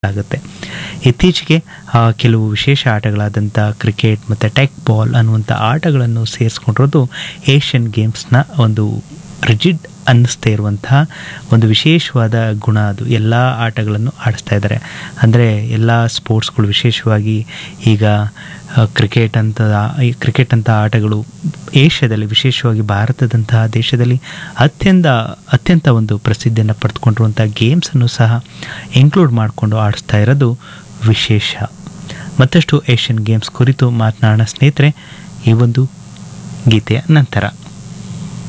ಗೊತ್ತಾಗುತ್ತೆ ಇತ್ತೀಚೆಗೆ ಆ, ಕೆಲವು ವಿಶೇಷ ಆಟಗಳಾದಂಥ ಕ್ರಿಕೆಟ್ ಮತ್ತು ಟೆಕ್ ಬಾಲ್ ಅನ್ನುವಂಥ ಆಟಗಳನ್ನು ಸೇರಿಸ್ಕೊಂಡಿರೋದು ಏಷ್ಯನ್ ಗೇಮ್ಸ್ನ ಒಂದು ರಿಜಿಡ್ ಅನ್ನಿಸ್ತಾ ಇರುವಂತಹ ಒಂದು ವಿಶೇಷವಾದ ಗುಣ ಅದು ಎಲ್ಲ ಆಟಗಳನ್ನು ಆಡಿಸ್ತಾ ಇದ್ದಾರೆ ಅಂದರೆ ಎಲ್ಲ ಸ್ಪೋರ್ಟ್ಸ್ಗಳು ವಿಶೇಷವಾಗಿ ಈಗ ಆ, ಕ್ರಿಕೆಟ್ ಅಂತ ಈ ಕ್ರಿಕೆಟ್ ಅಂತ ಆಟಗಳು ಏಷ್ಯಾದಲ್ಲಿ ವಿಶೇಷವಾಗಿ ಭಾರತದಂತಹ ದೇಶದಲ್ಲಿ ಅತ್ಯಂತ ಅತ್ಯಂತ ಒಂದು ಪ್ರಸಿದ್ಧಿಯನ್ನು ಪಡೆದುಕೊಂಡಿರುವಂಥ ಗೇಮ್ಸನ್ನು ಸಹ ಇನ್ಕ್ಲೂಡ್ ಮಾಡಿಕೊಂಡು ಆಡಿಸ್ತಾ ಇರೋದು ವಿಶೇಷ ಮತ್ತಷ್ಟು ಏಷ್ಯನ್ ಗೇಮ್ಸ್ ಕುರಿತು ಮಾತನಾಡೋಣ ಸ್ನೇಹಿತರೆ ಈ ಒಂದು ಗೀತೆಯ ನಂತರ